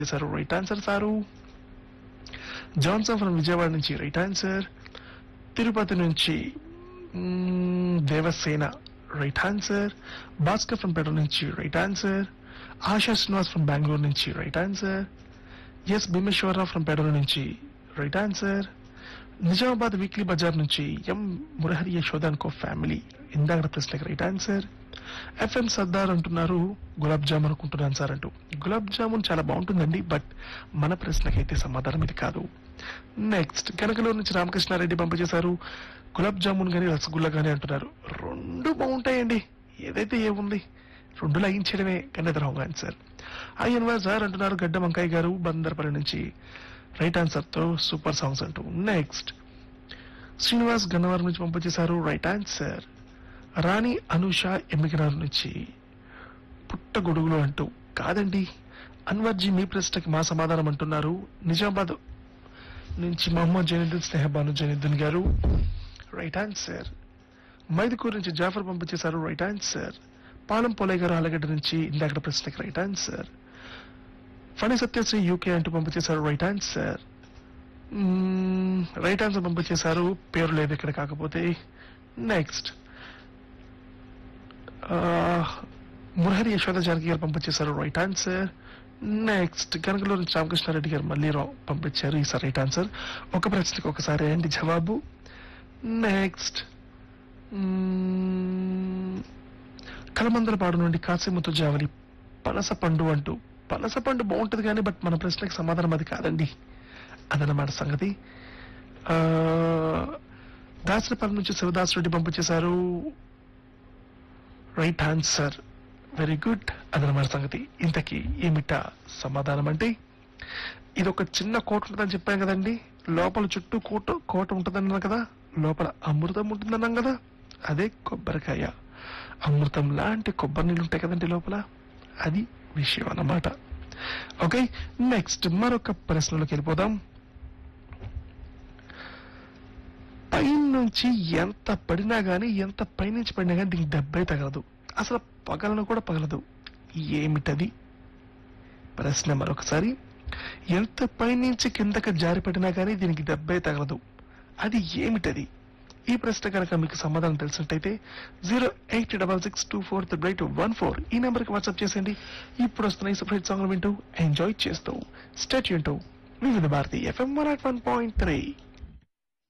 చేశారు right answer sir Johnson from Vijayawada నుంచి right answer Tirupati నుంచి మ్మ్, Devasena right answer Bhaskar from Peta నుంచి right answer Asha Srinivas from Bengaluru నుంచి right answer S Bhimeswararao from Pedur నుంచి రైట్ ఆన్సర్ నిజామాబాద్ వీక్లీ బజార్ నుంచి ఎం మురహరి యశోద అనుకో ఫ్యామిలీ ఇందాక ప్రశ్నకి రైట్ ఆన్సర్ ఎఫ్ఎం సర్దార్ అంటున్నారు గులాబ్ జామున్ అనుకుంటున్నాను సార్ అంటూ గులాబ్ జామున్ చాలా బాగుంటుందండి బట్ మన ప్రశ్నకైతే సమాధానం ఇది కాదు నెక్స్ట్ కనకలో నుంచి రామకృష్ణారెడ్డి పంపించేశారు గులాబ్ జామున్ గానీ రసగుల్లా గానీ అంటున్నారు రెండు బాగుంటాయండి ఏదైతే ఏముంది రెండు లయించడమే కానీ అది రాంగ్ ఆన్సర్ ఐఎన్వర్ సార్ అంటున్నారు గడ్డ వంకాయ గారు బందర్పల్లి నుంచి రైట్ ఆన్సర్ తో సూపర్ సాంగ్స్ అంటూ నెక్స్ట్ శ్రీనివాస్ గన్నవరం నుంచి పంపించేశారు రైట్ ఆన్సర్ రాణి అనూష ఎమ్మిగనర్ నుంచి పుట్టగొడుగులు అంటూ కాదండి అన్వర్జీ మీ ప్రశ్నకి మా సమాధానం అంటున్నారు నిజామాబాద్ నుంచి మహమ్మద్ జైనుద్దీన్ స్నేహబాను జైనుద్దీన్ గారు రైట్ ఆన్సర్ మైదుకూరు నుంచి జాఫర్ పంపించేశారు రైట్ ఆన్సర్ పాలం పోలయ్య గారు ఆలగడ్డ నుంచి ఇందాక ప్రశ్నకి right answer Phani Satyasri UK అంటూ పంపించేశారు రైట్ ఆన్సర్ రైట్ ఆన్సర్ పంపించేశారు పేరు లేదు ఇక్కడ కాకపోతే నెక్స్ట్ మురహరి యశోద జానకి గారు పంపించేశారు రైట్ ఆన్సర్ నెక్స్ట్ కనకలూరు నుంచి రామకృష్ణారెడ్డి గారు మళ్ళీ రా- పంపించారు ఈసారి రైట్ ఆన్సర్ ఒక ప్రశ్నకి ఒకసారి అండి జవాబు నెక్స్ట్ కలమందలపాడు నుండి కాసిముతు జావలి పనస పండు అంటూ పనస పండు బాగుంటది కానీ బట్ మన ప్రశ్నకి సమాధానం అది కాదండి అదనమాట సంగతి ఆ, దాసరపల్లి నుంచి శివదాస్ రెడ్డి పంపించేశారు రైట్ ఆన్సర్ వెరీ గుడ్ అదనమాట సంగతి ఇంతకీ ఏమిట సమాధానం అంటే ఇది ఒక చిన్న కోట ఉంటుందని చెప్పాం కదండి లోపల చుట్టూ కోట కోట ఉంటుందన్నాం కదా లోపల అమృతం ఉంటుందన్నాం కదా అదే కొబ్బరికాయ అమృతం లాంటి కొబ్బరి నీళ్ళు ఉంటాయి కదండి లోపల అది విషయం అన్నమాట ఓకే నెక్స్ట్ మరొక ప్రశ్నలోకి వెళ్ళిపోదాం పైనుంచి ఎంత పడినా గానీ ఎంత పైనుంచి పడినా గానీ దీనికి దెబ్బే తగలదు అసలు పగలను కూడా పగలదు ఏమిటది ప్రశ్న మరొకసారి ఎంత పైనుంచి కిందకి జారి పడినా గానీ దీనికి దెబ్బే తగలదు అది ఏమిటది ఈ ప్రశ్న కనుక మీకు సమాధానం తెలిసినట్టయితే zero eight double six two four three eight one four ఈ నెంబర్కి వాట్సాప్ చేసేయండి ఇప్పుడు వస్తున్న ఈ సపరేట్ సాంగ్ వింటూ ఎంజాయ్ చేస్తూ స్టేట్ వింటూ Vividh Bharati F M one point three